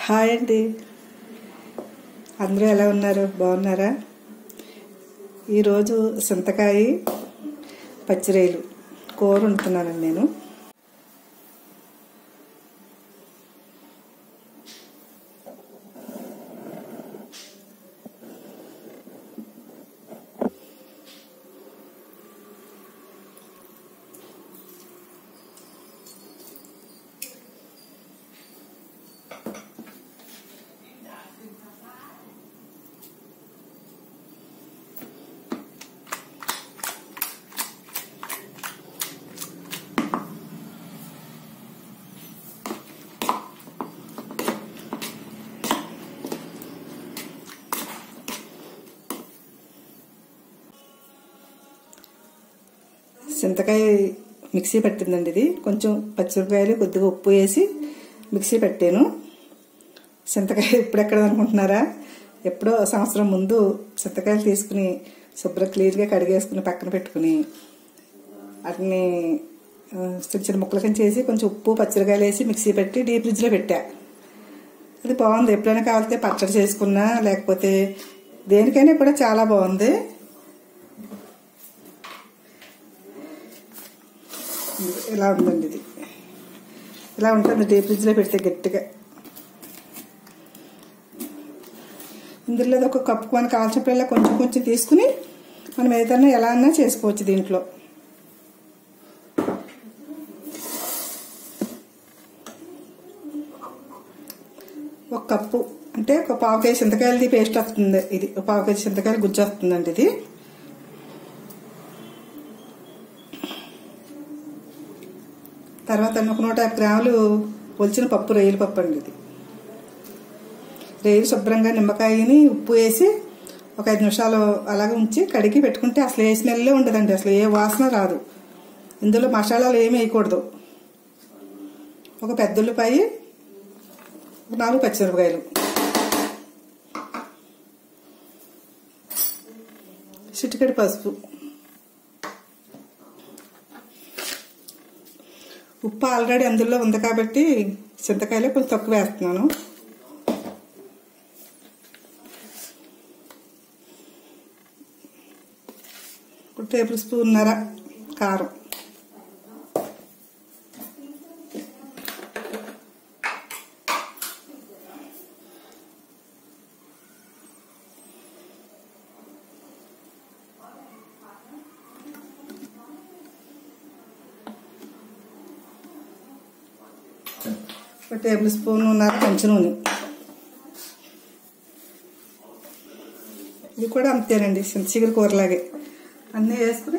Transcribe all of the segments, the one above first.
hi అండి అందరూ ఎలా ఉన్నారు బాగున్నారా ఈరోజు చింతకాయ పచ్చిరేలు కూర వండుతున్నానండి నేను చింతకాయ మిక్సీ పట్టిందండి ఇది కొంచెం పచ్చిమిరపకాయలు కొద్దిగా ఉప్పు వేసి మిక్సీ పెట్టాను చింతకాయ ఎప్పుడెక్కడ అనుకుంటున్నారా ఎప్పుడో సంవత్సరం ముందు చింతకాయలు తీసుకుని శుభ్రం క్లీన్గా కడిగేసుకుని పక్కన పెట్టుకుని వాటిని ఆ, చిన్న చిన్న ముక్కలు కింద చేసి కొంచెం ఉప్పు పచ్చిమిరకాయలు వేసి మిక్సీ పెట్టి డీప్ ఫ్రిడ్జ్లో పెట్టా అది బాగుంది ఎప్పుడైనా కావాలితే పచ్చడి చేసుకున్నా లేకపోతే దేనికైనా కూడా చాలా బాగుంది ఇలా ఉందండి ఇది ఇలా ఉంటుంది డీప్ ఫ్రిడ్జ్లో పెడితే గట్టిగా ఇందులో ఒక కప్పు మనకు కాల్చినప్పుడల్లా కొంచెం కొంచెం తీసుకుని మనం ఏదైనా ఎలా అన్నా చేసుకోవచ్చు దీంట్లో ఒక కప్పు అంటే ఒక పావు కేజీ చింతకాయలది పేస్ట్ వస్తుంది ఇది ఒక పావు కేజీ చింతకాయలు గుజ్జు వస్తుందండి ఇది తర్వాత ఒక నూట యాభై గ్రాములు ఒలిచిన పప్పు రేయిల పప్పు అండి ఇది రేయిలు శుభ్రంగా నిమ్మకాయని ఉప్పు వేసి ఒక ఐదు నిమిషాలు అలాగే ఉంచి కడిగి పెట్టుకుంటే అసలు ఏ స్మెల్లే ఉండదండి అసలు ఏ వాసన రాదు ఇందులో మసాలాలు ఏమీ వేయకూడదు ఒక పెద్ద ఉల్లిపాయ ఒక నాలుగు పచ్చిమిరపకాయలు చిటికెడు పసుపు ఉప్పు ఆల్రెడీ అందులో ఉంది కాబట్టి చింతకాయలో కొంచెం తక్కువ వేస్తున్నాను ఒక టేబుల్ స్పూన్నర కారం ఒక టేబుల్ స్పూన్ ఉన్నర పంచ నూనె ఇది కూడా అంతేనండి చింత చిగురు కూరలాగే అన్నీ వేసుకుని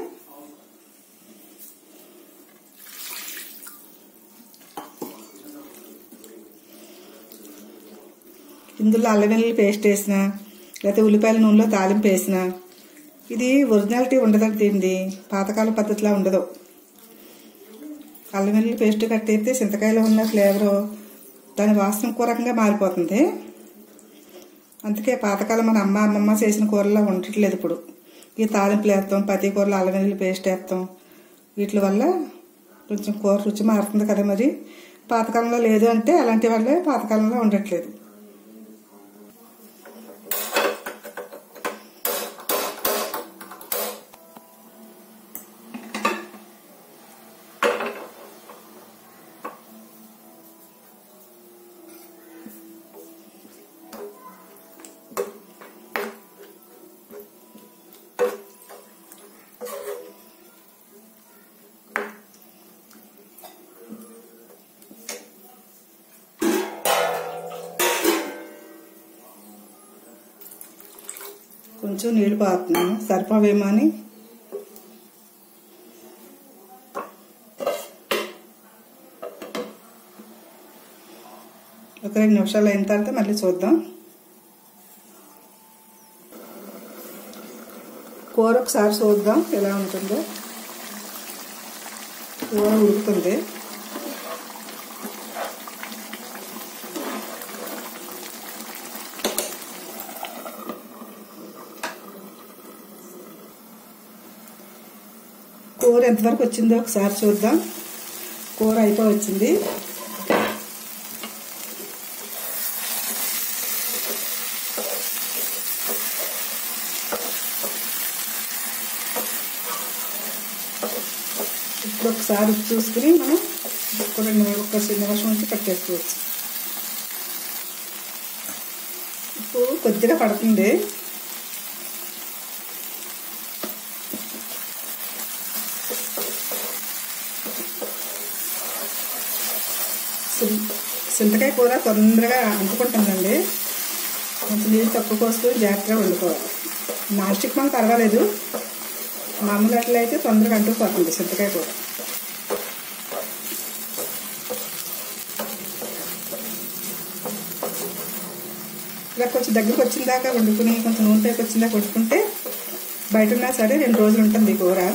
ఇందులో అల్లం వెల్లుల్లి పేస్ట్ వేసిన లేకపోతే ఉల్లిపాయల నూనెలో తాలింపు వేసిన ఇది ఒరిజినాలిటీ ఉండదండి దీనిది పాతకాల పద్ధతిలా ఉండదు అల్లం వెల్లుల్లి పేస్ట్ కట్టయితే చింతకాయలో ఉన్న ఫ్లేవరు దాని వాసన ఇంకో రకంగా మారిపోతుంది అందుకే పాతకాలం మన అమ్మ అమ్మమ్మ చేసిన కూరలో ఉండట్లేదు ఇప్పుడు ఈ తాలింపులు వేస్తాం ప్రతి కూరలో అల్లం వెల్లుల్లి పేస్ట్ వేస్తాం వీటి వల్ల కొంచెం కూర రుచి మారుతుంది కదా మరి పాతకాలంలో లేదు అంటే అలాంటి వల్లే పాతకాలంలో ఉండట్లేదు కొంచెం నీళ్లు పారుతున్నాను సరిపోవేమో అని ఒక రెండు నిమిషాలు అయిన తర్వాత మళ్ళీ చూద్దాం కూర ఒకసారి చూద్దాం ఎలా ఉంటుందో కూర ఉడుకుతుంది కూర ఎంతవరకు వచ్చిందో ఒకసారి చూద్దాం కూర అయిపోయి వచ్చింది ఇప్పుడు ఒకసారి ఉప్పు చూసుకుని మనం ఒక రెండు ఒక నిమిషం నుంచి కట్టేసుకోవచ్చు ఉప్పు కొద్దిగా పడుతుంది చింతకాయ కూర తొందరగా అంటుకుంటుందండి కొంచెం నీళ్ళు తక్కువ పోసుకొని జాగ్రత్తగా వండుకోవాలి నాన్ స్టిక్ మనం పర్వాలేదు మామూలు అట్లా అయితే తొందరగా అంటుకుపోతుంది చింతకాయ కూర ఇలా కొంచెం దగ్గరికి వచ్చిన దాకా వండుకుని కొంచెం నూనె పైకి వచ్చిన దాకా వండుకుంటే బయట ఉన్నా సరే రెండు రోజులు ఉంటుంది ఈ కూర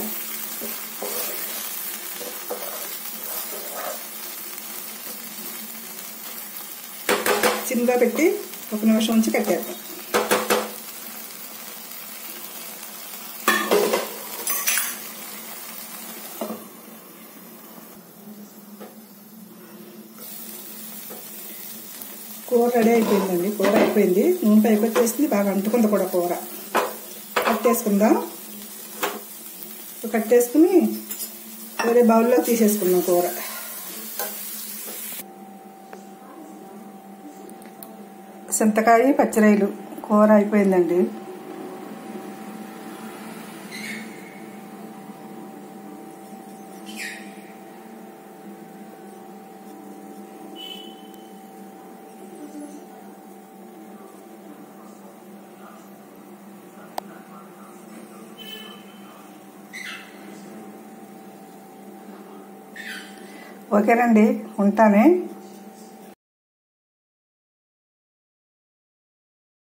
సిమ్గా పెట్టి ఒక నిమిషం ఉంచి కట్టేద్దాం కూర రెడీ అయిపోయిందండి కూర అయిపోయింది నూనె పైకి వచ్చేసింది బాగా అంటుకుంది కూడా కూర కట్టేసుకుందాం కట్టేసుకుని వేరే బౌల్లో తీసేసుకుందాం కూర చింతకాయ పచ్చిరాయలు కూర అయిపోయిందండి ఓకేనండి ఉంటానే